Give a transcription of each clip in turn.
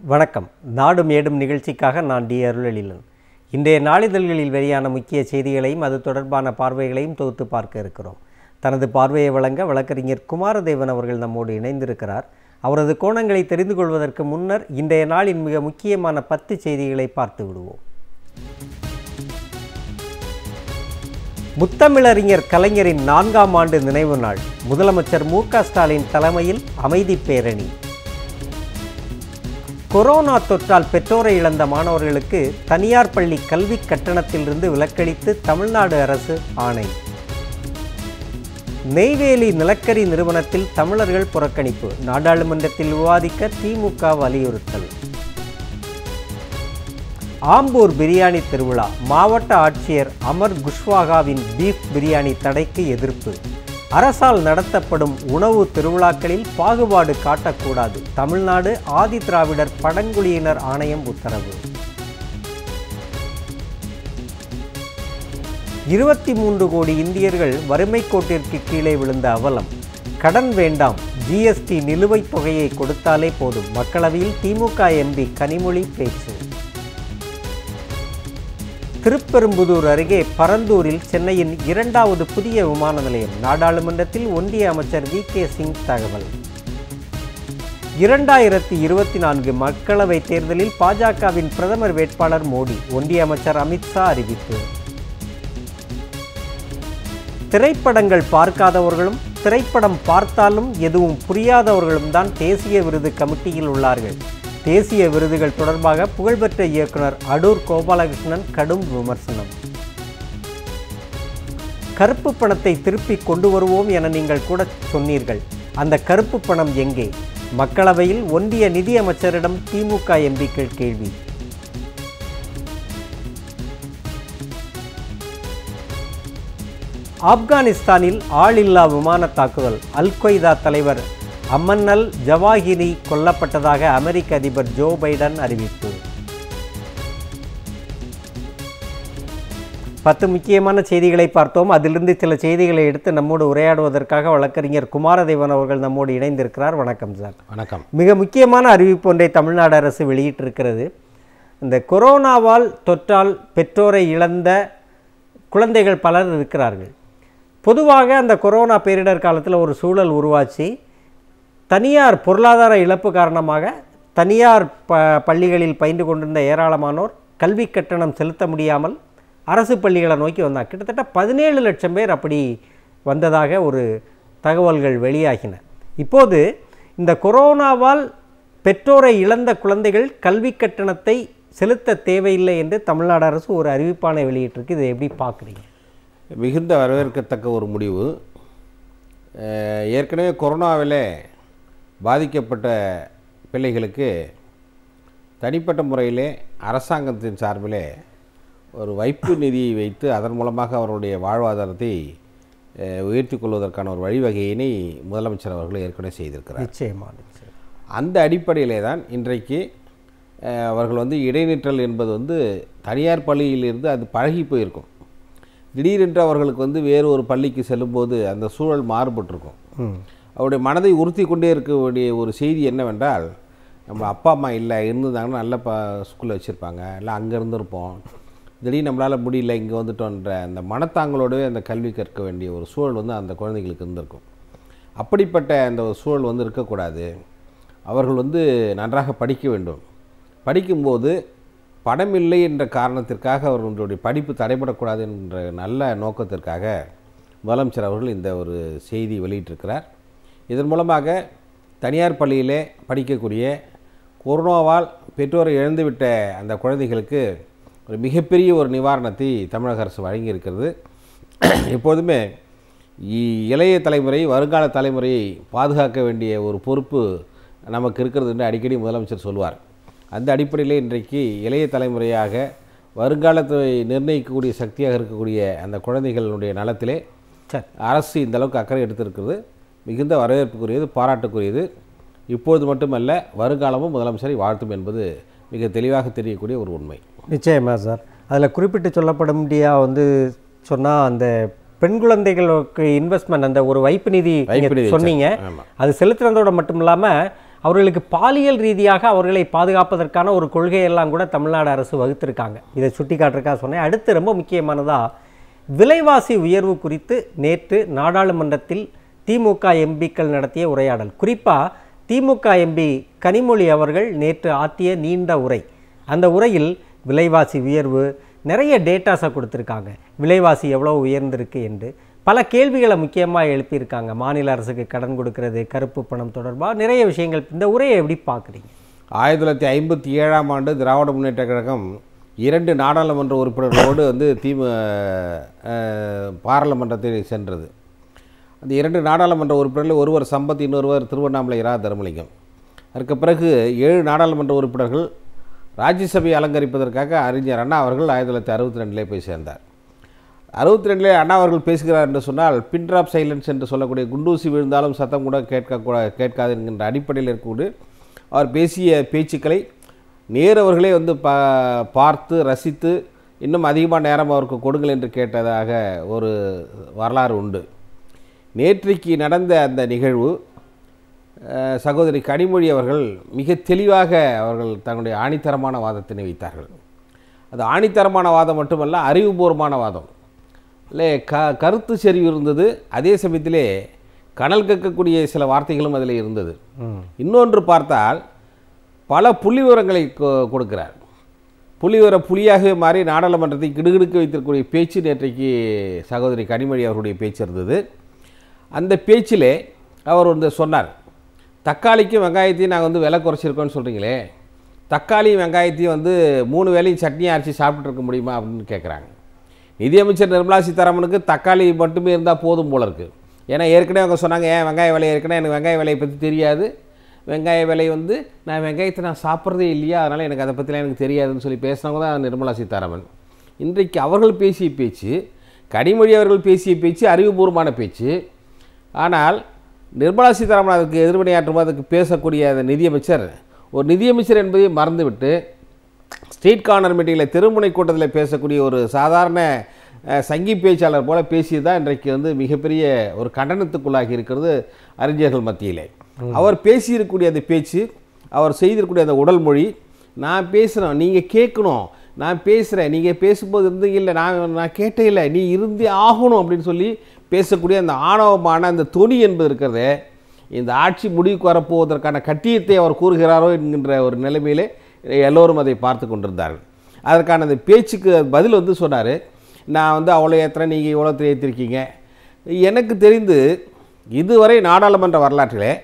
வணக்கம் நாடு மேடும் நிகழ்ச்சிக்காக நான் டி அருளெழிலன் இன்றைய நாளிதழ்களில் வெளியான முக்கிய செய்திகளையும் அது தொடர்பான பார்வைகளையும் தொகுத்து பார்க்க இருக்கிறோம் தனது பார்வையை வழங்க வழக்கறிஞர் குமாரதேவன் அவர்கள் நம்மோடு இணைந்திருக்கிறார் அவரது கோணங்களை தெரிந்து கொள்வதற்கு முன்னர் இன்றைய நாளின் மிக முக்கியமான பத்து செய்திகளை பார்த்து விடுவோம் முத்தமிழறிஞர் கலைஞரின் நான்காம் ஆண்டு நினைவு நாள் முதலமைச்சர் மு க ஸ்டாலின் தலைமையில் அமைதி பேரணி கொரோனா தொற்றால் பெற்றோரை இழந்த மாணவர்களுக்கு தனியார் பள்ளி கல்வி கட்டணத்திலிருந்து விலக்களித்து தமிழ்நாடு அரசு ஆணை நெய்வேலி நிலக்கரி நிறுவனத்தில் தமிழர்கள் புறக்கணிப்பு நாடாளுமன்றத்தில் விவாதிக்க திமுக வலியுறுத்தல் ஆம்பூர் பிரியாணி திருவிழா மாவட்ட ஆட்சியர் அமர் குஷ்வாகாவின் பீஃப் பிரியாணி தடைக்கு எதிர்ப்பு அரசால் நடத்தப்படும் உணவு திருவிழாக்களில் பாகுபாடு காட்டக்கூடாது தமிழ்நாடு ஆதி திராவிடர் பழங்குடியினர் ஆணையம் உத்தரவு இருபத்தி மூன்று கோடி இந்தியர்கள் வறுமை கோட்டிற்கு கீழே விழுந்த அவலம் கடன் வேண்டாம் ஜிஎஸ்டி நிலுவைத் தொகையை கொடுத்தாலே போதும் மக்களவையில் திமுக எம்பி கனிமொழி பேச்சு திருப்பெரும்புதூர் அருகே பரந்தூரில் சென்னையின் இரண்டாவது புதிய விமான நிலையம் நாடாளுமன்றத்தில் ஒன்றிய அமைச்சர் வி கே சிங் தகவல் இரண்டாயிரத்தி இருபத்தி நான்கு மக்களவைத் தேர்தலில் பாஜகவின் பிரதமர் வேட்பாளர் மோடி ஒன்றிய அமைச்சர் அமித்ஷா அறிவிப்பு திரைப்படங்கள் பார்க்காதவர்களும் திரைப்படம் பார்த்தாலும் எதுவும் புரியாதவர்களும் தான் தேசிய விருது கமிட்டியில் உள்ளார்கள் தேசிய விருதுகள் தொடர்பாக புகழ்பெற்ற இயக்குனர் அடூர் கோபாலகிருஷ்ணன் கடும் விமர்சனம் கருப்பு பணத்தை திருப்பி கொண்டு வருவோம் என நீங்கள் கூட சொன்னீர்கள் அந்த கருப்பு பணம் எங்கே மக்களவையில் ஒன்றிய நிதி அமைச்சரிடம் திமுக எம்பிக்கள் கேள்வி ஆப்கானிஸ்தானில் ஆளில்லா விமான தாக்குதல் அல் கொய்தா தலைவர் அம்மன்னல் ஜவாஹிரி கொல்லப்பட்டதாக அமெரிக்க அதிபர் ஜோ பைடன் அறிவிப்பு பத்து முக்கியமான செய்திகளை பார்த்தோம் அதிலிருந்து சில செய்திகளை எடுத்து நம்மோடு உரையாடுவதற்காக வழக்கறிஞர் குமாரதேவன் அவர்கள் நம்மோடு இணைந்திருக்கிறார் வணக்கம் சார் வணக்கம் மிக முக்கியமான அறிவிப்பு ஒன்றை தமிழ்நாடு அரசு வெளியிட்டிருக்கிறது இந்த கொரோனாவால் தொற்றால் பெற்றோரை இழந்த குழந்தைகள் பலர் இருக்கிறார்கள் பொதுவாக அந்த கொரோனா பேரிடர் காலத்தில் ஒரு சூழல் உருவாச்சு தனியார் பொருளாதார இழப்பு காரணமாக தனியார் ப பள்ளிகளில் பயின்று கொண்டிருந்த ஏராளமானோர் கல்வி கட்டணம் செலுத்த முடியாமல் அரசு பள்ளிகளை நோக்கி வந்தாங்க கிட்டத்தட்ட பதினேழு லட்சம் பேர் அப்படி வந்ததாக ஒரு தகவல்கள் வெளியாகின இப்போது இந்த கொரோனாவால் பெற்றோரை இழந்த குழந்தைகள் கல்வி கட்டணத்தை செலுத்த தேவையில்லை என்று தமிழ்நாடு அரசு ஒரு அறிவிப்பானை வெளியிட்டிருக்கு இதை எப்படி பார்க்குறீங்க மிகுந்த வரவேற்கத்தக்க ஒரு முடிவு அஹ், ஏற்கனவே கொரோனாவில் பாதிக்கப்பட்ட பிள்ளைகளுக்கு தனிப்பட்ட முறையிலே அரசாங்கத்தின் சார்பிலே ஒரு வைப்பு நிதியை வைத்து அதன் மூலமாக அவருடைய வாழ்வாதாரத்தை அஹ், உயர்த்திக் கொள்வதற்கான ஒரு வழிவகையினை முதலமைச்சர் அவர்கள் ஏற்கனவே செய்திருக்கிறார் நிச்சயமா நிச்சயம் அந்த அடிப்படையிலே தான் இன்றைக்கு அஹ், அவர்கள் வந்து இடைநிற்றல் என்பது வந்து தனியார் பள்ளியிலிருந்து அது பழகி போயிருக்கும் திடீரென்று அவர்களுக்கு வந்து வேறு ஒரு பள்ளிக்கு செல்லும்போது அந்த சூழல் மாறுபட்டிருக்கும் ம் அவருடைய மனதை உறுத்தி கொண்டே இருக்க வேண்டிய ஒரு செய்தி என்னவென்றால் நம்ம அப்பா அம்மா இல்லை இருந்திருந்தாங்கன்னா நல்ல ப ஸ்கூலில் வச்சுருப்பாங்க இல்லை அங்கே இருந்திருப்போம் திடீர்னு நம்மளால் முடியல இங்கே வந்துட்டோன்ற அந்த மனத்தாங்களோடவே அந்த கல்வி கற்க வேண்டிய ஒரு சூழல் வந்து அந்த குழந்தைகளுக்கு இருந்திருக்கும் அப்படிப்பட்ட அந்த ஒரு சூழல் வந்து இருக்கக்கூடாது அவர்கள் வந்து நன்றாக படிக்க வேண்டும் படிக்கும்போது படம் இல்லை என்ற காரணத்திற்காக அவர்களுடைய படிப்பு தடைபடக்கூடாது என்ற நல்ல நோக்கத்திற்காக முதலமைச்சர் அவர்கள் இந்த ஒரு செய்தி வெளியிட்டிருக்கிறார் இதன் மூலமாக தனியார் பள்ளியிலே படிக்கக்கூடிய கொரோனாவால் பெற்றோரை இழந்துவிட்ட அந்த குழந்தைகளுக்கு ஒரு மிகப்பெரிய ஒரு நிவாரணத்தை தமிழக அரசு வழங்கியிருக்கிறது எப்போதுமே இ- இளைய தலைமுறை வருங்கால தலைமுறையை பாதுகாக்க வேண்டிய ஒரு பொறுப்பு நமக்கு இருக்கிறது என்று அடிக்கடி முதலமைச்சர் சொல்வார் அந்த அடிப்படையில் இன்றைக்கு இளைய தலைமுறையாக வருங்காலத்தை நிர்ணயிக்கக்கூடிய சக்தியாக இருக்கக்கூடிய அந்த குழந்தைகளுடைய நலத்திலே சரி அரசு இந்த அளவுக்கு அக்கறை எடுத்திருக்கிறது மிகுந்த வரவேற்புக்குரியது பாராட்டுக்குரியது இப்பொழுது மட்டுமல்ல வருங்காலமும் முதலமைச்சரை வாழ்த்தும் என்பது மிக தெளிவாக தெரியக்கூடிய ஒரு உண்மை நிச்சயமா சார் அதில் குறிப்பிட்டு சொல்லப்பட முடியா வந்து சொன்னால் அந்த பெண் குழந்தைகளுக்கு இன்வெஸ்ட்மெண்ட் அந்த ஒரு வைப்பு நிதி நீங்க வைப்பு நிதி சொன்னீங்க ஆமாம் அது செலுத்துறதோட மட்டும் இல்லாமல் அவர்களுக்கு பாலியல் ரீதியாக அவர்களை பாதுகாப்பதற்கான ஒரு கொள்கையெல்லாம் கூட தமிழ்நாடு அரசு வகுத்திருக்காங்க இதை சுட்டி காட்டுறக்கா சொன்னேன் அடுத்து ரொம்ப முக்கியமானதா விலைவாசி உயர்வு குறித்து நேற்று நாடாளுமன்றத்தில் திமுக எம்பிக்கள் நடத்திய உரையாடல் குறிப்பாக திமுக எம்பி கனிமொழி அவர்கள் நேற்று ஆற்றிய நீண்ட உரை அந்த உரையில் விலைவாசி உயர்வு நிறைய டேட்டாஸை கொடுத்துருக்காங்க விலைவாசி எவ்வளோ உயர்ந்திருக்கு என்று பல கேள்விகளை முக்கியமாக எழுப்பியிருக்காங்க மாநில அரசுக்கு கடன் கொடுக்கறது கருப்பு பணம் தொடர்பாக நிறைய விஷயங்கள் இந்த உரையை எப்படி பார்க்குறீங்க ஆயிரத்தி தொள்ளாயிரத்தி ஐம்பத்தி ஏழாம் ஆண்டு திராவிட முன்னேற்ற கழகம் இரண்டு நாடாளுமன்ற உறுப்பினர்களோடு வந்து திமு அஹ், பாராளுமன்றத்தில் சென்றது அந்த இரண்டு நாடாளுமன்ற உறுப்பினர்கள் ஒருவர் சம்பத் இன்னொருவர் திருவண்ணாமலை இரா தர்மலிங்கம் அதற்கு பிறகு ஏழு நாடாளுமன்ற உறுப்பினர்கள் ராஜ்யசபையை அலங்கரிப்பதற்காக அறிஞர் அண்ணா அவர்கள் ஆயிரத்தி தொள்ளாயிரத்தி அறுபத்தி ரெண்டிலே போய் சேர்ந்தார் அறுபத்தி ரெண்டிலே அண்ணா அவர்கள் பேசுகிறார் என்று சொன்னால் பின் ட்ராப் சைலன்ஸ் என்று சொல்லக்கூடிய குண்டூசி விழுந்தாலும் சத்தம் கூட கேட்க கேட்காது என்கின்ற அடிப்படையில் இருக்கக்கூடிய அவர் பேசிய பேச்சுக்களை நேரவர்களே வந்து பா பார்த்து ரசித்து இன்னும் அதிகமாக நேரம் அவருக்கு கொடுங்கள் என்று கேட்டதாக ஒரு வரலாறு உண்டு நேற்றைக்கு நடந்த அந்த நிகழ்வு அஹ், சகோதரி கனிமொழி அவர்கள் மிக தெளிவாக அவர்கள் தங்களுடைய ஆணித்தரமான வாதத்தினை வைத்தார்கள் அது ஆணித்தரமான வாதம் மட்டுமல்ல அறிவுபூர்வமான வாதம் இல்லை க கருத்து செறிவு இருந்தது அதே சமயத்திலே கனல் கக்கக்கூடிய சில வார்த்தைகளும் அதில் இருந்தது இன்னொன்று பார்த்தால் பல புள்ளி விவரங்களை கொ- கொடுக்கிறார் புள்ளி விவர புலியாகவே மாறி நாடாளுமன்றத்தை கிடுகிடுக்க வைத்திருக்கக்கூடிய பேச்சு நேற்றைக்கு சகோதரி கனிமொழி அவருடைய பேச்சு இருந்தது அந்த பேச்சிலே அவர் வந்து சொன்னார் தக்காளிக்கும் வெங்காயத்தையும் நாங்கள் வந்து விலை குறைச்சிருக்கோம்னு சொல்கிறீங்களே தக்காளியும் வெங்காயத்தையும் வந்து மூணு வேளையும் சட்னி அரைச்சி சாப்பிட்டு இருக்க முடியுமா அப்படின்னு கேட்குறாங்க நிதியமைச்சர் நிர்மலா சீதாராமனுக்கு தக்காளி மட்டுமே இருந்தால் போதும் போல இருக்குது ஏன்னா ஏற்கனவே அவங்க சொன்னாங்க ஏன் வெங்காய விலை ஏற்கனவே எனக்கு வெங்காய விலையை பற்றி தெரியாது வெங்காய விலை வந்து நான் வெங்காயத்தை நான் சாப்பிட்றதே இல்லையா அதனால் எனக்கு அதை பற்றிலாம் எனக்கு தெரியாதுன்னு சொல்லி பேசினவங்க தான் நிர்மலா சீதாராமன் இன்றைக்கு அவர்கள் பேசிய பேச்சு கனிமொழி அவர்கள் பேசிய பேச்சு அறிவுபூர்வமான பேச்சு ஆனால் நிர்மலா சீதாராமன் அதுக்கு எதிர்வினையாற்றும் அதுக்கு பேசக்கூடிய அந்த நிதியமைச்சர் ஒரு நிதியமைச்சர் என்பதை மறந்துவிட்டு ஸ்ட்ரீட் கார்னர் மீட்டிங்கில் திருமுனை கூட்டத்தில் பேசக்கூடிய ஒரு சாதாரண அஹ், சங்கி பேச்சாளர் போல பேசியது தான் இன்றைக்கு வந்து மிகப்பெரிய ஒரு கண்டனத்துக்குள்ளாகி இருக்கிறது அறிஞர்கள் மத்தியிலே அவர் பேசியிருக்கக்கூடிய அந்த பேச்சு அவர் செய்திருக்கக்கூடிய அந்த உடல் மொழி நான் பேசுகிறேன் நீங்கள் கேட்கணும் நான் பேசுகிறேன் நீங்கள் பேசும்போது இருந்தீங்க இல்லை நான் நான் கேட்டே இல்லை நீ இருந்தே ஆகணும் அப்படின்னு சொல்லி பேசக்கூடிய அந்த ஆணவமான அந்த தொனி என்பது இருக்கிறதே இந்த ஆட்சி முடிவுக்கு வரப்போவதற்கான கட்டியத்தை அவர் கூறுகிறாரோ என்கின்ற ஒரு நிலைமையிலே எல்லோரும் அதை பார்த்து கொண்டிருந்தார்கள் அதற்கான அந்த பேச்சுக்கு பதில் வந்து சொன்னார் நான் வந்து அவ்வளோ ஏற்றுறேன் நீங்கள் இவ்வளோ ஏற்றிருக்கீங்க எனக்கு தெரிந்து இதுவரை நாடாளுமன்ற வரலாற்றிலே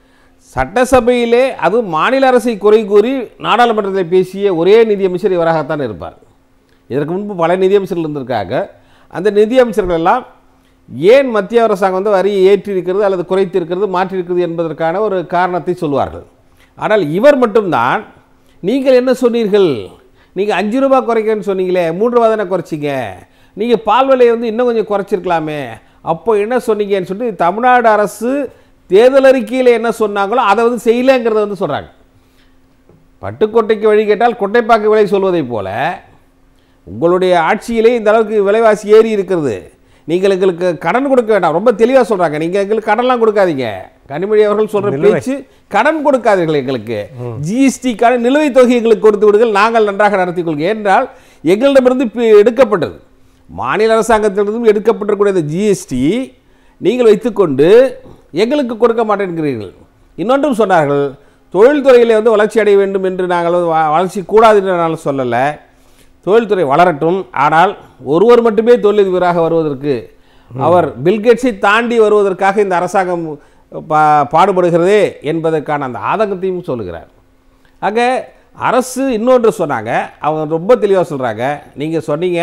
சட்டசபையிலே அதுவும் மாநில அரசை குறை கூறி நாடாளுமன்றத்தில் பேசிய ஒரே நிதியமைச்சர் இவராகத்தான் இருப்பார் இதற்கு முன்பு பல நிதியமைச்சர்கள் இருந்திருக்காங்க அந்த நிதியமைச்சர்கள் எல்லாம் ஏன் மத்திய அரசாங்கம் வந்து வரியை ஏற்றிருக்கிறது அல்லது குறைத்திருக்கிறது மாற்றிருக்கிறது என்பதற்கான ஒரு காரணத்தை சொல்வார்கள் ஆனால் இவர் மட்டும்தான் நீங்கள் என்ன சொன்னீர்கள் நீங்கள் அஞ்சு ரூபா குறைக்கன்னு சொன்னீங்களே மூன்று ரூபா தானே குறைச்சிங்க நீங்கள் பால் விலையை வந்து இன்னும் கொஞ்சம் குறைச்சிருக்கலாமே அப்போ என்ன சொன்னீங்கன்னு சொல்லிட்டு தமிழ்நாடு அரசு தேர்தல் அறிக்கையில் என்ன சொன்னாங்களோ அதை வந்து செய்யலைங்கிறத வந்து சொல்கிறாங்க பட்டுக்கோட்டைக்கு வழி கேட்டால் கொட்டைப்பாக்கு விலை சொல்வதைப் போல உங்களுடைய ஆட்சியிலே இந்த அளவுக்கு விலைவாசி ஏறி இருக்கிறது நீங்கள் எங்களுக்கு கடன் கொடுக்க வேண்டாம் ரொம்ப தெளிவாக சொல்கிறாங்க நீங்கள் எங்களுக்கு கடன்லாம் கொடுக்காதீங்க கனிமொழி அவர்கள் சொல்கிற பேச்சு கடன் கொடுக்காதீர்கள் எங்களுக்கு ஜிஎஸ்டிக்கான நிலுவைத் தொகை எங்களுக்கு கொடுத்து விடுங்கள் நாங்கள் நன்றாக நடத்திக் கொள்கிறோம் என்றால் எங்களிடமிருந்து பி- எடுக்கப்பட்டது மாநில அரசாங்கத்திலிருந்தும் எடுக்கப்பட்டிருக்கக்கூடிய இந்த ஜிஎஸ்டி நீங்கள் வைத்துக்கொண்டு எங்களுக்கு கொடுக்க மாட்டேங்கிறீர்கள் இன்னொன்றும் சொன்னார்கள் தொழில்துறையிலே வந்து வளர்ச்சி அடைய வேண்டும் என்று நாங்கள் வந்து வ- வளர்ச்சி கூடாது என்று நான் சொல்லலை தொழில்துறை வளரட்டும் ஆனால் ஒருவர் மட்டுமே தொழிலதிபராக வருவதற்கு அவர் பில்கேட்ஸை தாண்டி வருவதற்காக இந்த அரசாங்கம் பா பாடுபடுகிறதே என்பதற்கான அந்த ஆதங்கத்தையும் சொல்லுகிறார் ஆக அரசு இன்னொன்று சொன்னாங்க அவங்க ரொம்ப தெளிவாக சொல்கிறாங்க நீங்கள் சொன்னீங்க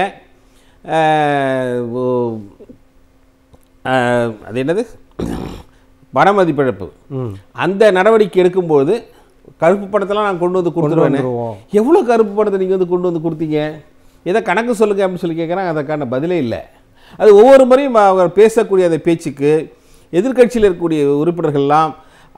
அஹ், ஓ- அஹ், அது என்னது பண மதிப்பிழப்பு அந்த நடவடிக்கை எடுக்கும்போது கருப்பு பணத்தெல்லாம் நான் கொண்டு வந்து கொடுத்துருவேன் வந்துருவோம். எவ்வளோ கருப்பு பணத்தை நீங்கள் வந்து கொண்டு வந்து கொடுத்தீங்க இதை கணக்கு சொல்லுங்க அப்படின்னு சொல்லி கேட்குறாங்க அதற்கான பதிலே இல்லை அது ஒவ்வொரு முறையும் அவர் பேசக்கூடிய அந்த பேச்சுக்கு எதிர்க்கட்சியில் இருக்கக்கூடிய உறுப்பினர்கள்லாம்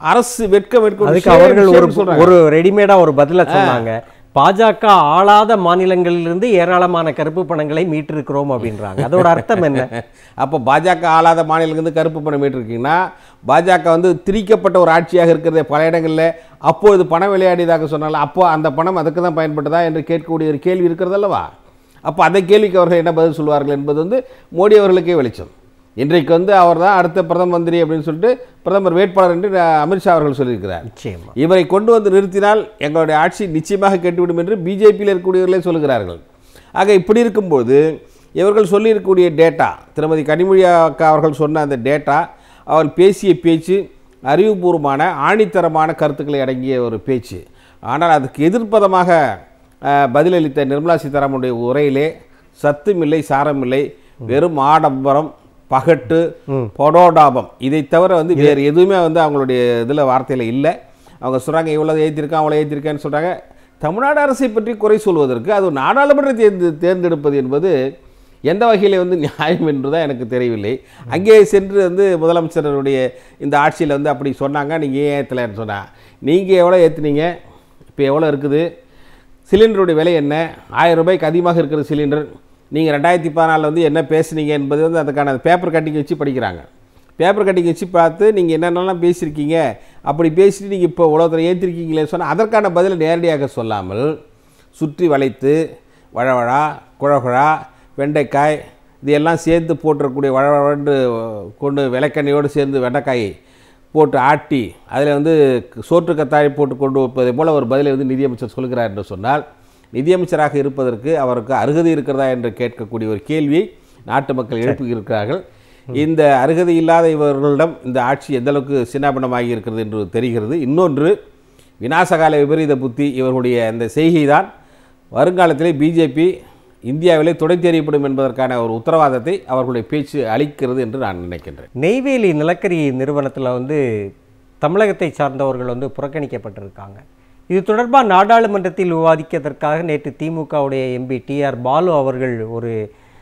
அரசு வெட்க வெட்க அதுக்கு அவர்கள் ஒரு ஒரு ரெடிமேடா ஒரு பதில சொன்னாங்க பாஜக ஆளாத மாநிலங்களிலிருந்து ஏராளமான கருப்பு பணங்களை மீட்டிருக்கிறோம் அப்படின்றாங்க அதோட அர்த்தம் என்ன அப்போ பாஜக ஆளாத மாநிலங்களுக்கு கருப்பு பணம் மீட்டிருக்கீங்கன்னா பாஜக வந்து திரிக்கப்பட்ட ஒரு ஆட்சியாக இருக்கிறது பல இடங்களில் அப்போது பணம் விளையாடியதாக சொன்னால அப்போ அந்த பணம் அதுக்கு தான் பயன்பட்டதா என்று கேட்கக்கூடிய ஒரு கேள்வி இருக்கிறது அல்லவா அப்போ அந்த கேள்விக்கு அவர்கள் என்ன பதில் சொல்வார்கள் என்பது வந்து மோடி அவர்களுக்கே வெளிச்சம் இன்றைக்கு வந்து அவர் தான் அடுத்த பிரதம மந்திரி அப்படின்னு சொல்லிட்டு பிரதமர் வேட்பாளர் என்று அமித்ஷா அவர்கள் சொல்லியிருக்கிறார் நிச்சயமா இவரை கொண்டு வந்து நிறுத்தினால் எங்களுடைய ஆட்சி நிச்சயமாக கெட்டுவிடும் என்று பிஜேபியில் இருக்கக்கூடியவர்களே சொல்லுகிறார்கள் ஆக இப்படி இருக்கும்போது இவர்கள் சொல்லியிருக்கக்கூடிய டேட்டா திருமதி கனிமொழி அக்கா அவர்கள் சொன்ன அந்த டேட்டா அவர்கள் பேசிய பேச்சு அறிவுபூர்வமான ஆணித்தரமான கருத்துக்களை அடங்கிய ஒரு பேச்சு ஆனால் அதுக்கு எதிர்ப்பதமாக அஹ், பதிலளித்த நிர்மலா சீதாராமனுடைய உரையிலே சத்துமில்லை சாரமில்லை வெறும் ஆடம்பரம் பகட்டு பொடோடாபம் இதை தவிர வந்து வேறு எதுவுமே வந்து அவங்களுடைய இதில் வார்த்தையில் இல்லை அவங்க சொல்கிறாங்க இவ்வளோ ஏற்றிருக்கேன் அவ்வளோ ஏற்றிருக்கேன்னு சொல்கிறாங்க தமிழ்நாடு அரசை பற்றி குறை சொல்வதற்கு அது நாடாளுமன்ற தேர்ந்து தேர்ந்தெடுப்பது என்பது எந்த வகையில் வந்து நியாயம் என்று தான் எனக்கு தெரியவில்லை அங்கே சென்று வந்து முதலமைச்சருடைய இந்த ஆட்சியில் வந்து அப்படி சொன்னாங்க நீங்கள் ஏன் ஏற்றலைன்னு சொன்னா நீங்கள் எவ்வளோ ஏற்றுனீங்க இப்போ எவ்வளோ இருக்குது சிலிண்டருடைய விலை என்ன ஆயிரம் ரூபாய்க்கு அதிகமாக இருக்கிற சிலிண்டர் நீங்கள் ரெண்டாயிரத்தி பதினாலில் வந்து என்ன பேசுனீங்க என்பது வந்து அதுக்கான பேப்பர் கட்டிங் வச்சு படிக்கிறாங்க பேப்பர் கட்டிங் வச்சு பார்த்து நீங்கள் என்னென்னலாம் பேசியிருக்கீங்க அப்படி பேசிட்டு நீங்கள் இப்போ உலகத்தில் ஏற்றிருக்கீங்களே சொன்னால் அதற்கான பதிலை நேரடியாக சொல்லாமல் சுற்றி வளைத்து வழவழா குழகுழா வெண்டைக்காய் இது எல்லாம் சேர்த்து போட்டுறக்கூடிய வழவழன்று கொண்டு விளக்கெண்ணையோடு சேர்ந்து வெண்டைக்காய் போட்டு ஆட்டி அதில் வந்து சோற்று கத்தாழை போட்டு கொண்டு வைப்பதை போல் ஒரு பதிலை வந்து நிதியமைச்சர் சொல்கிறார் என்று சொன்னால் நிதியமைச்சராக இருப்பதற்கு அவருக்கு அருகதை இருக்கிறதா என்று கேட்கக்கூடிய ஒரு கேள்வியை நாட்டு மக்கள் எழுப்பியிருக்கிறார்கள் இந்த அருகதை இல்லாத இவர்களிடம் இந்த ஆட்சி எந்த அளவுக்கு சின்னாபின்னமாகி இருக்கிறது என்று தெரிகிறது இன்னொன்று விநாசகால விபரீத புத்தி இவர்களுடைய அந்த செய்கை தான் வருங்காலத்திலே பிஜேபி இந்தியாவிலே துடை தெரியப்படும் என்பதற்கான ஒரு உத்தரவாதத்தை அவர்களுடைய பேச்சு அளிக்கிறது என்று நான் நினைக்கின்றேன் நெய்வேலி நிலக்கரி நிறுவனத்தில் வந்து தமிழகத்தை சார்ந்தவர்கள் வந்து புறக்கணிக்கப்பட்டிருக்காங்க இது தொடர்பாக நாடாளுமன்றத்தில் விவாதிக்கிறதற்காக நேற்று திமுகவுடைய எம்பி டிஆர் பாலு அவர்கள் ஒரு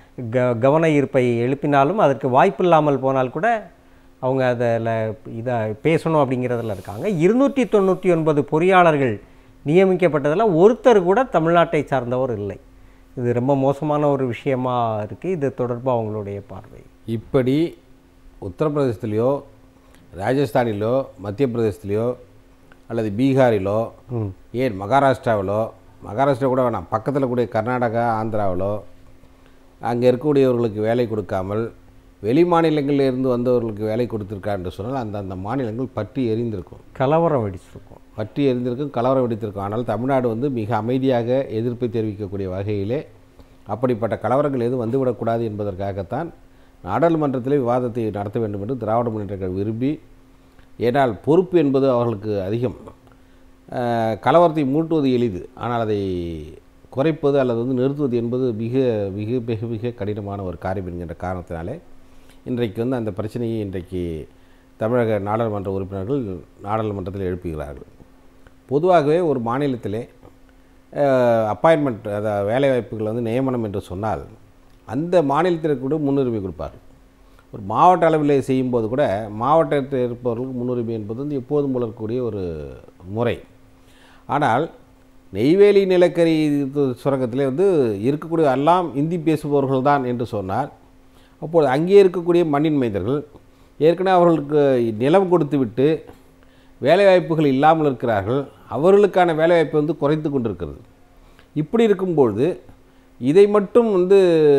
க கவன ஈர்ப்பை எழுப்பினாலும் அதற்கு வாய்ப்பில்லாமல் போனால் கூட அவங்க அதில் இதை பேசணும் அப்படிங்கிறதுல இருக்காங்க இருநூற்றி தொண்ணூற்றி ஒன்பது பொறியாளர்கள் நியமிக்கப்பட்டதில் ஒருத்தர் கூட தமிழ்நாட்டை சார்ந்தவர் இல்லை இது ரொம்ப மோசமான ஒரு விஷயமா இருக்குது இது தொடர்பாக அவங்களுடைய பார்வை இப்படி உத்தரப்பிரதேசத்துலேயோ ராஜஸ்தானிலோ மத்திய பிரதேசத்துலேயோ அல்லது பீகாரிலோ ஏன் மகாராஷ்டிராவிலோ மகாராஷ்டிரா கூட வேணாம் பக்கத்தில் கூட கர்நாடகா ஆந்திராவிலோ அங்கே இருக்கக்கூடியவர்களுக்கு வேலை கொடுக்காமல் வெளி மாநிலங்களில் இருந்து வந்தவர்களுக்கு வேலை கொடுத்துருக்கா என்று சொன்னால் அந்த அந்த மாநிலங்கள் பற்றி எரிந்திருக்கும் கலவரம் வெடிச்சிருக்கும் பற்றி எரிந்திருக்கும் கலவரம் வெடித்திருக்கும் ஆனால் தமிழ்நாடு வந்து மிக அமைதியாக எதிர்ப்பை தெரிவிக்கக்கூடிய வகையிலே அப்படிப்பட்ட கலவரங்கள் எதுவும் வந்துவிடக்கூடாது என்பதற்காகத்தான் நாடாளுமன்றத்திலே விவாதத்தை நடத்த வேண்டும் என்று திராவிட முன்னேற்ற கழகம் விரும்பி ஏனால் பொறுப்பு என்பது அவர்களுக்கு அதிகம் அஹ், கலவரத்தை மூட்டுவது எளிது ஆனால் அதை குறைப்பது அல்லது வந்து நிறுத்துவது என்பது மிக மிக மிக மிக கடினமான ஒரு காரியம் என்கின்ற காரணத்தினாலே இன்றைக்கு வந்து அந்த பிரச்சனையை இன்றைக்கு தமிழக நாடாளுமன்ற உறுப்பினர்கள் நாடாளுமன்றத்தில் எழுப்புகிறார்கள் பொதுவாகவே ஒரு மாநிலத்திலே அப்பாயின்மெண்ட் அதாவது வேலைவாய்ப்புகள் வந்து நியமனம் என்று சொன்னால் அந்த மாநிலத்திற்கு கூட முன்னுரிமை கொடுப்பார் ஒரு மாவட்ட அளவில் செய்யும்போது கூட மாவட்டத்தில் இருப்பவர்களுக்கு முன்னுரிமை என்பது வந்து எப்போதும் போல இருக்கக்கூடிய ஒரு முறை ஆனால் நெய்வேலி நிலக்கரி இது- சுரங்கத்திலே வந்து இருக்கக்கூடிய எல்லாம் இந்தி பேசுபவர்கள் தான் என்று சொன்னார் அப்போது அங்கே இருக்கக்கூடிய மண்ணின் மைந்தர்கள் ஏற்கனவே அவர்களுக்கு நிலம் கொடுத்து விட்டு வேலைவாய்ப்புகள் இல்லாமல் இருக்கிறார்கள் அவர்களுக்கான வேலைவாய்ப்பு வந்து குறைத்து கொண்டிருக்கிறது இப்படி இருக்கும்பொழுது இதை மட்டும் வந்து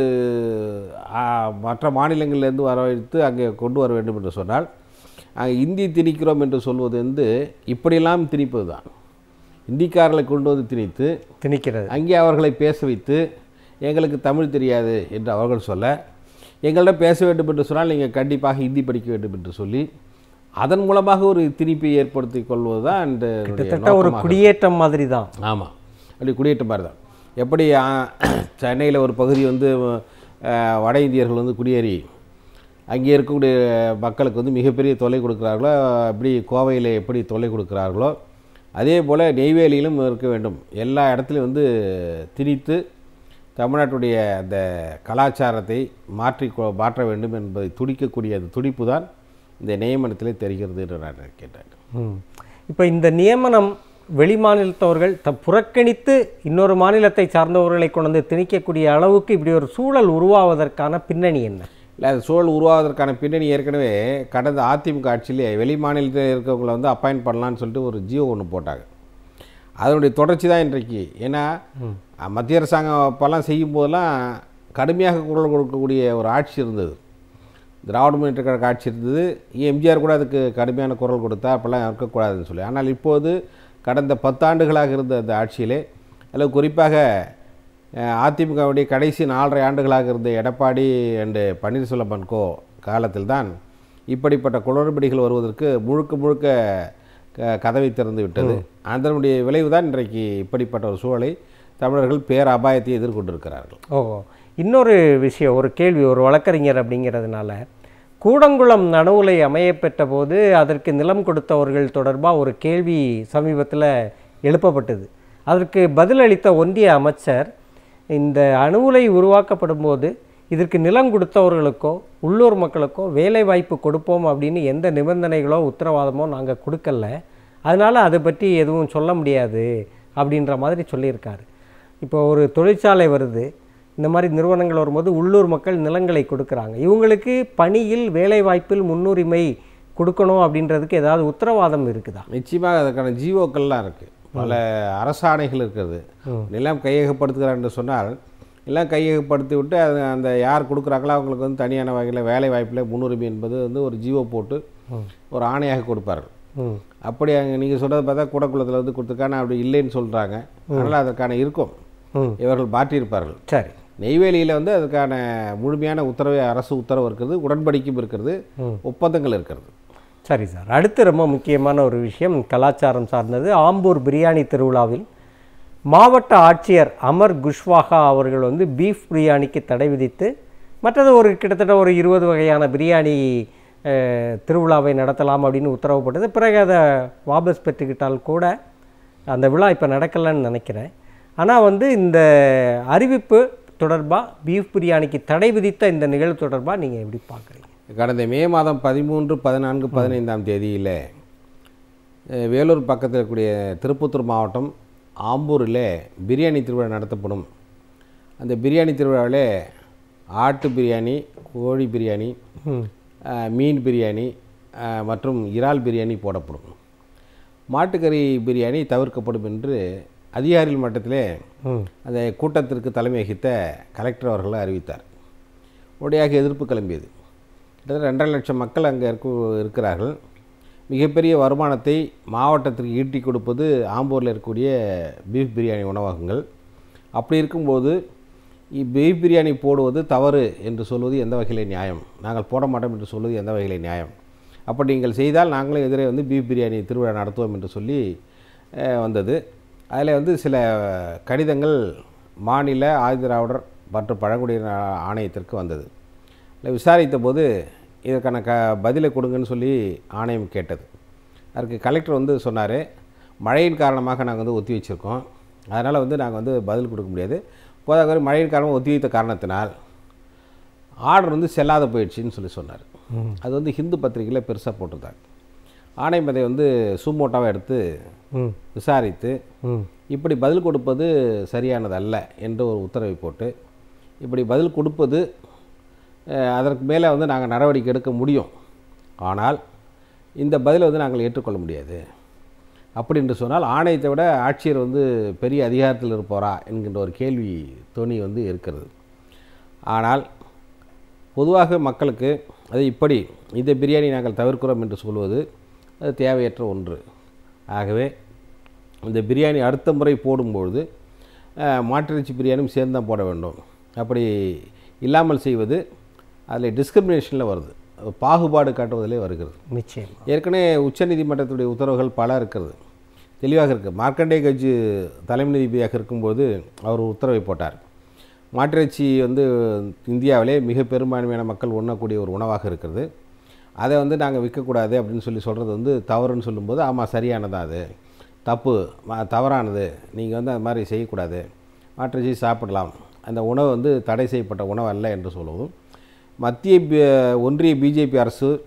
ஆ, மற்ற மாநிலங்களிலிருந்து வரவழைத்து அங்கே கொண்டு வர வேண்டும் என்று சொன்னால் அங்கே இந்தி திணிக்கிறோம் என்று சொல்வது வந்து இப்படியெல்லாம் திணிப்பது தான் இந்திக்காரர்களை கொண்டு வந்து திணித்து திணிக்கிறது அங்கே அவர்களை பேச வைத்து எங்களுக்கு தமிழ் தெரியாது என்று அவர்கள் சொல்ல எங்களிடம் பேச வேண்டும் என்று சொன்னால் நீங்கள் கண்டிப்பாக ஹிந்தி படிக்க வேண்டும் என்று சொல்லி அதன் மூலமாக ஒரு திணிப்பை ஏற்படுத்தி கொள்வது தான் இந்த கிட்டத்தட்ட ஒரு குடியேற்றம் மாதிரி தான் ஆமாம் அப்படி குடியேற்ற மாதிரி தான் எப்படி சென்னையில் ஒரு பகுதி வந்து அஹ், வட இந்தியர்கள் வந்து குடியேறி அங்கே இருக்கக்கூடிய மக்களுக்கு வந்து மிகப்பெரிய தொல்லை கொடுக்குறார்களோ அப்படி கோவையில் எப்படி தொல்லை கொடுக்குறார்களோ அதே போல் நெய்வேலியிலும் இருக்க வேண்டும் எல்லா இடத்துலையும் வந்து திணித்து தமிழ்நாட்டுடைய அந்த கலாச்சாரத்தை மாற்றி கொ- மாற்ற வேண்டும் என்பதை துடிக்கக்கூடிய அந்த துடிப்பு தான் இந்த நியமனத்திலே தெரிகிறது என்று நான் கேட்டேன் ம் இப்போ இந்த நியமனம் வெளி மாநிலத்தவர்கள் த புறக்கணித்து இன்னொரு மாநிலத்தை சார்ந்தவர்களை கொண்டு வந்து திணிக்கக்கூடிய அளவுக்கு இப்படி ஒரு சூழல் உருவாவதற்கான பின்னணி என்ன இல்லை அது சூழல் உருவாவதற்கான பின்னணி ஏற்கனவே கடந்த அதிமுக ஆட்சியிலே வெளி மாநிலத்தில் இருக்கவங்களை வந்து அப்பாயின்ட் பண்ணலான்னு சொல்லிட்டு ஒரு ஜியோ ஒன்று போட்டாங்க அதனுடைய தொடர்ச்சி தான் இன்றைக்கு ஏன்னா மத்திய அரசாங்கம் அப்போல்லாம் செய்யும் போதெல்லாம் கடுமையாக குரல் கொடுக்கக்கூடிய ஒரு ஆட்சி இருந்தது திராவிட முன்னேற்ற கழக ஆட்சி இருந்தது எம்ஜிஆர் கூட அதுக்கு கடுமையான குரல் கொடுத்தா அப்போல்லாம் இருக்கக்கூடாதுன்னு சொல்லி ஆனால் இப்போது கடந்த பத்தாண்டுகளாக இருந்த அந்த ஆட்சியிலே அதில் குறிப்பாக அஹ், அதிமுகவுடைய கடைசி நாலரை ஆண்டுகளாக இருந்த எடப்பாடி அண்டு பன்னீர்செல்வம் கோ காலத்தில் தான் இப்படிப்பட்ட குளறுபடிகள் வருவதற்கு முழுக்க முழுக்க க கதவை திறந்து விட்டது அதனுடைய விளைவு தான் இன்றைக்கு இப்படிப்பட்ட ஒரு சூழலை தமிழர்கள் பேர் அபாயத்தை எதிர்கொண்டிருக்கிறார்கள் ஓ இன்னொரு விஷயம் ஒரு கேள்வி ஒரு வழக்கறிஞர் அப்படிங்கிறதுனால கூடங்குளம் நனவுலை அமையப்பெற்ற போது அதற்கு நிலம் கொடுத்தவர்கள் தொடர்பாக ஒரு கேள்வி சமீபத்தில் எழுப்பப்பட்டது அதற்கு பதிலளித்த ஒன்றிய அமைச்சர் இந்த அணுவுலை உருவாக்கப்படும் போது இதற்கு நிலம் கொடுத்தவர்களுக்கோ உள்ளூர் மக்களுக்கோ வேலை வாய்ப்பு கொடுப்போம் அப்படின்னு எந்த நிபந்தனைகளோ உத்தரவாதமோ நாங்கள் கொடுக்கல அதனால் அதை பற்றி எதுவும் சொல்ல முடியாது அப்படின்ற மாதிரி சொல்லியிருக்காரு இப்போ ஒரு தொழிற்சாலை வருது இந்த மாதிரி நிறுவனங்கள் வரும்போது உள்ளூர் மக்கள் நிலங்களை கொடுக்குறாங்க இவங்களுக்கு பணியில் வேலை வாய்ப்பில் முன்னுரிமை கொடுக்கணும் அப்படின்றதுக்கு ஏதாவது உத்தரவாதம் இருக்குதா நிச்சயமாக அதற்கான ஜீவோக்கள்லாம் இருக்குது பல அரசாணைகள் இருக்கிறது நிலம் கையகப்படுத்துகிறார் என்று சொன்னால் எல்லாம் கையகப்படுத்தி விட்டு அது அந்த யார் கொடுக்குறாங்களோ அவங்களுக்கு வந்து தனியான வகையில் வேலை வாய்ப்பில் முன்னுரிமை என்பது வந்து ஒரு ஜீவோ போட்டு ஒரு ஆணையாக கொடுப்பார்கள் ம் அப்படி அங்கே நீங்கள் சொல்கிறத பார்த்தா கூடக்குளத்தில் வந்து கொடுத்துருக்காங்க அப்படி இல்லைன்னு சொல்கிறாங்க அதனால் அதற்கான இருக்கும் ம் இவர்கள் மாற்றியிருப்பார்கள் சரி நெய்வேலியில் வந்து அதுக்கான முழுமையான உத்தரவு அரசு உத்தரவு இருக்கிறது உடன்படிக்கையும் இருக்கிறது ஒப்பந்தங்கள் இருக்கிறது சரி சார் அடுத்து ரொம்ப முக்கியமான ஒரு விஷயம் கலாச்சாரம் சார்ந்தது ஆம்பூர் பிரியாணி திருவிழாவில் மாவட்ட ஆட்சியர் அமர் குஷ்வாகா அவர்கள் வந்து பீஃப் பிரியாணிக்கு தடை விதித்து மற்றது ஒரு கிட்டத்தட்ட ஒரு இருபது வகையான பிரியாணி அஹ், திருவிழாவை நடத்தலாம் அப்படின்னு உத்தரவு போட்டது பிறகு அதை வாபஸ் பெற்றுக்கிட்டால் கூட அந்த விழா இப்போ நடக்கலைன்னு நினைக்கிறேன் ஆனால் வந்து இந்த அறிவிப்பு தொடர்பாக பீஃப் பிரியாணிக்கு தடை விதித்த இந்த நிகழ்வு தொடர்பாக நீங்கள் எப்படி பார்க்குறீங்க கடந்த மே மாதம் பதிமூன்று பதினான்கு பதினைந்தாம் தேதியில் அஹ், வேலூர் பக்கத்தில் இருக்கக்கூடிய திருப்பத்தூர் மாவட்டம் ஆம்பூரில் பிரியாணி திருவிழா நடத்தப்படும் அந்த பிரியாணி திருவிழாவில் ஆட்டு பிரியாணி கோழி பிரியாணி அஹ், மீன் பிரியாணி அஹ், மற்றும் இறால் பிரியாணி போடப்படும் மாட்டுக்கறி பிரியாணி தவிர்க்கப்படும் என்று அதிகாரிகள் மட்டத்திலே ம் அந்த கூட்டத்திற்கு தலைமை வகித்த கலெக்டர் அவர்கள் அறிவித்தார் உடனடியாக எதிர்ப்பு கிளம்பியது கிட்டத்தட்ட ரெண்டரை லட்சம் மக்கள் அங்கே இருக்க இருக்கிறார்கள் மிகப்பெரிய வருமானத்தை மாவட்டத்திற்கு ஈட்டி கொடுப்பது ஆம்பூரில் இருக்கக்கூடிய பீஃப் பிரியாணி உணவகங்கள் அப்படி இருக்கும்போது இ- பீஃப் பிரியாணி போடுவது தவறு என்று சொல்வது எந்த வகையிலே நியாயம் நாங்கள் போட மாட்டோம் என்று சொல்வது எந்த வகையிலே நியாயம் அப்படி நீங்கள் செய்தால் நாங்களும் எதிரே வந்து பீஃப் பிரியாணி திருவிழா நடத்துவோம் என்று சொல்லி அஹ், வந்தது அதில் வந்து சில கடிதங்கள் மாநில ஆதிதிராவிடர் மற்றும் பழங்குடியினர் ஆ- ஆணையத்திற்கு வந்தது இல்லை விசாரித்த போது இதற்கான க பதிலை கொடுங்கன்னு சொல்லி ஆணையம் கேட்டது அதுக்கு கலெக்டர் வந்து சொன்னார் மழையின் காரணமாக நாங்கள் வந்து ஒத்தி வச்சுருக்கோம் அதனால் வந்து நாங்கள் வந்து பதில் கொடுக்க முடியாது போதாக்குறை மழையின் காரணமாக ஒத்தி வைத்த காரணத்தினால் ஆர்டர் வந்து செல்லாத போயிடுச்சுன்னு சொல்லி சொன்னார் அது வந்து ஹிந்து பத்திரிகையில் பெருசாக போட்டிருந்தாங்க ஆணையம் அதை வந்து சுமோட்டாவை எடுத்து ம் விசாரித்து ம் இப்படி பதில் கொடுப்பது சரியானது அல்ல என்று ஒரு உத்தரவை போட்டு இப்படி பதில் கொடுப்பது அஹ், அதற்கு மேலே வந்து நாங்கள் நடவடிக்கை எடுக்க முடியும் ஆனால் இந்த பதிலை வந்து நாங்கள் ஏற்றுக்கொள்ள முடியாது அப்படி என்று சொன்னால் ஆணையத்தை விட ஆட்சியர் வந்து பெரிய அதிகாரத்தில் இருப்பாரா என்கின்ற ஒரு கேள்வி துணி வந்து இருக்கிறது ஆனால் பொதுவாக மக்களுக்கு அது இப்படி இந்த பிரியாணி நாங்கள் தவிர்க்கிறோம் என்று சொல்வது அது தேவையற்ற ஒன்று ஆகவே இந்த பிரியாணி அடுத்த முறை போடும்பொழுது அஹ், மாட்டிறைச்சி பிரியாணியும் சேர்ந்து தான் போட வேண்டும் அப்படி இல்லாமல் செய்வது அதில் டிஸ்கிரிமினேஷனில் வருது பாகுபாடு காட்டுவதிலே வருகிறது நிச்சயம் ஏற்கனவே உச்சநீதிமன்றத்துடைய உத்தரவுகள் பல இருக்கிறது தெளிவாக இருக்குது மார்க்கண்டே கட்சி தலைமை நீதிபதியாக இருக்கும்போது அவர் ஒரு உத்தரவை போட்டார் மாட்டிறைச்சி வந்து இந்தியாவிலே மிக பெரும்பான்மையான மக்கள் உண்ணக்கூடிய ஒரு உணவாக இருக்கிறது அதை வந்து நாங்கள் விற்கக்கூடாது அப்படின்னு சொல்லி சொல்கிறது வந்து தவறுன்னு சொல்லும்போது ஆமாம் சரியானதா அது தப்பு ம- தவறானது நீங்கள் வந்து அது மாதிரி செய்யக்கூடாது மாட்டிறைச்சி சாப்பிடலாம் அந்த உணவு வந்து தடை செய்யப்பட்ட உணவு அல்ல என்று சொல்லவும் மத்திய பி- ஒன்றிய பிஜேபி அரசு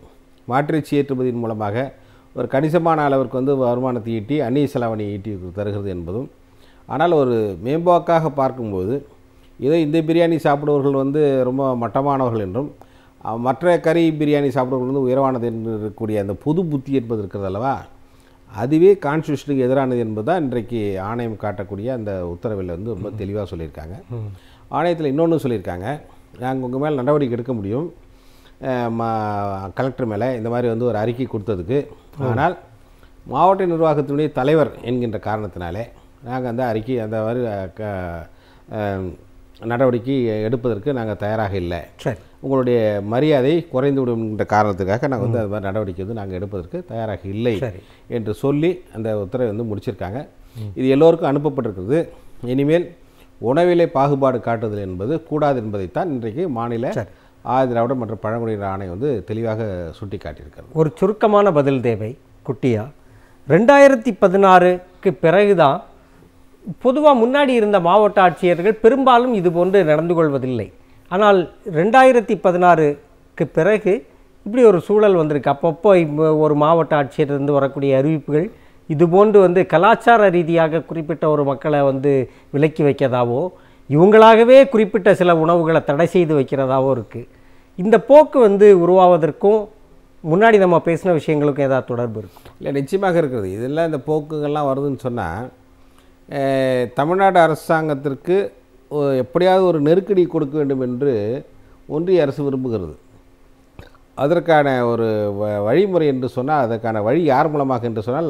மாற்றிறைச்சி ஏற்றுமதியின் மூலமாக ஒரு கணிசமான அளவிற்கு வந்து வருமானத்தை ஈட்டி அந்நிய செலாவணி ஈட்டி தருகிறது என்பதும் ஆனால் ஒரு மேம்போக்காக பார்க்கும்போது ஏதோ இந்த பிரியாணி சாப்பிடுபவர்கள் வந்து ரொம்ப மட்டமானவர்கள் என்றும் அஹ், மற்ற கறி பிரியாணி சாப்பிடுபவர்கள் வந்து உயர்வானது என்று இருக்கக்கூடிய அந்த புது புத்தி என்பது இருக்கிறது அல்லவா அதுவே கான்ஸ்டியூஷனுக்கு எதிரானது என்பது தான் இன்றைக்கு ஆணையம் காட்டக்கூடிய அந்த உத்தரவில் வந்து ரொம்ப தெளிவாக சொல்லியிருக்காங்க ஆணையத்தில் இன்னொன்று சொல்லியிருக்காங்க நாங்கள் உங்கள் மேலே நடவடிக்கை எடுக்க முடியும் அஹ், மா- கலெக்டர் மேலே இந்த மாதிரி வந்து ஒரு அறிக்கை கொடுத்ததுக்கு ஆனால் மாவட்ட நிர்வாகத்தினுடைய தலைவர் என்கின்ற காரணத்தினாலே நாங்கள் அந்த அறிக்கை அந்த மாதிரி அஹ், க- அஹ், நடவடிக்கை எடுப்பதற்கு நாங்கள் தயாராக இல்லை சரி உங்களுடைய மரியாதை குறைந்து விடும் என்ற காரணத்துக்காக நாங்கள் வந்து அது மாதிரி நடவடிக்கை வந்து நாங்கள் எடுப்பதற்கு தயாராக இல்லை சரி. என்று சொல்லி அந்த உத்தரவை வந்து முடிச்சிருக்காங்க இது எல்லோருக்கும் அனுப்பப்பட்டிருக்கிறது இனிமேல் உணவிலே பாகுபாடு காட்டுதல் என்பது கூடாது என்பதைத்தான் இன்றைக்கு மாநில சரி. ஆதி திராவிட மற்றும் பழங்குடியினர் ஆணையம் வந்து தெளிவாக சுட்டி காட்டியிருக்கிறது ஒரு சுருக்கமான பதில் தேவை குட்டியா ரெண்டாயிரத்தி பதினாறுக்கு பிறகுதான் பொதுவாக முன்னாடி இருந்த மாவட்ட ஆட்சியர்கள் பெரும்பாலும் இது போன்று நடந்து கொள்வதில்லை ஆனால் ரெண்டாயிரத்தி பதினாறுக்கு பிறகு இப்படி ஒரு சூழல் வந்திருக்கு அப்பப்போ இப்போ ஒரு மாவட்ட ஆட்சியரிலிருந்து வரக்கூடிய அறிவிப்புகள் இது போன்று வந்து கலாச்சார ரீதியாக குறிப்பிட்ட ஒரு மக்களை வந்து விலக்கி வைக்கிறதாவோ இவங்களாகவே குறிப்பிட்ட சில உணவுகளை தடை செய்து வைக்கிறதாவோ இருக்குது இந்த போக்கு வந்து உருவாவதற்கும் முன்னாடி நம்ம பேசின விஷயங்களுக்கும் ஏதாவது தொடர்பு இருக்கும் இல்லை நிச்சயமாக இருக்கிறது இதெல்லாம் இந்த போக்குகள்லாம் வருதுன்னு சொன்னால் தமிழ்நாடு அரசாங்கத்திற்கு ஒ- எப்படியாவது ஒரு நெருக்கடி கொடுக்க வேண்டும் என்று ஒன்றிய அரசு விரும்புகிறது அதற்கான ஒரு வ- வழிமுறை என்று சொன்னால் அதற்கான வழி யார் மூலமாக என்று சொன்னால்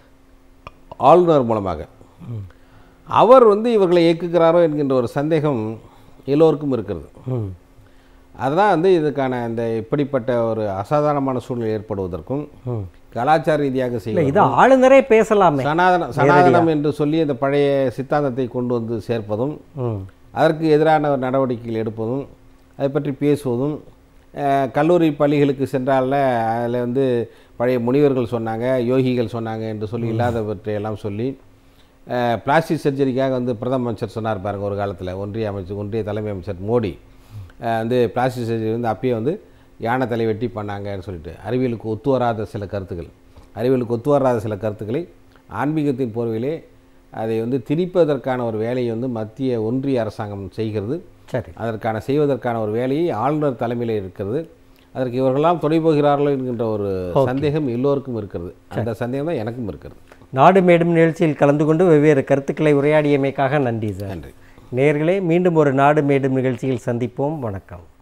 ஆளுநர் மூலமாக அவர் வந்து இவர்களை இயக்குகிறாரோ என்கின்ற ஒரு சந்தேகம் எல்லோருக்கும் இருக்கிறது அதுதான் வந்து இதுக்கான இந்த இப்படிப்பட்ட ஒரு அசாதாரணமான சூழ்நிலை ஏற்படுவதற்கும் கலாச்சார ரீதியாக இல்லை செய்ய இது ஆளுநரே பேசலாமே சனாதன சனாதனம் என்று சொல்லி இந்த பழைய சித்தாந்தத்தை கொண்டு வந்து சேர்ப்பதும் ம் அதற்கு எதிரான ஒரு நடவடிக்கைகள் எடுப்பதும் அதை பற்றி பேசுவதும் அஹ், கல்லூரி பள்ளிகளுக்கு சென்றால அதில் வந்து பழைய முனிவர்கள் சொன்னாங்க யோகிகள் சொன்னாங்க என்று சொல்லி இல்லாதவற்றை எல்லாம் சொல்லி அஹ், பிளாஸ்டிக் சர்ஜரிக்காக வந்து பிரதம அமைச்சர் சொன்னார் பாருங்க ஒரு காலத்தில் ஒன்றிய அமைச்சர் ஒன்றிய தலைமை அமைச்சர் மோடி அஹ், வந்து பிளாஸ்டிக் சர்ஜரி வந்து அப்பயே வந்து யானை தலை வெட்டி பண்ணாங்கன்னு சொல்லிட்டு அறிவியலுக்கு ஒத்து வராத சில கருத்துக்கள் அறிவியலுக்கு ஒத்து வராத சில கருத்துக்களை ஆன்மீகத்தின் போர்வையிலே அதை வந்து திணிப்பதற்கான ஒரு வேலையை வந்து மத்திய ஒன்றிய அரசாங்கம் செய்கிறது சரி அதற்கான செய்வதற்கான ஒரு வேலையை ஆளுநர் தலைமையில் இருக்கிறது அதற்கு இவர்களெல்லாம் துணை போகிறார்களோ என்கின்ற ஒரு சந்தேகம் எல்லோருக்கும் இருக்கிறது அந்த சந்தேகம் தான் எனக்கும் இருக்கிறது நாடு மேடும் நிகழ்ச்சியில் கலந்து கொண்டு வெவ்வேறு கருத்துக்களை உரையாடியமைக்காக நன்றி சார் நன்றி நேயர்களே மீண்டும் ஒரு நாடு மேடும் நிகழ்ச்சியில் சந்திப்போம் வணக்கம்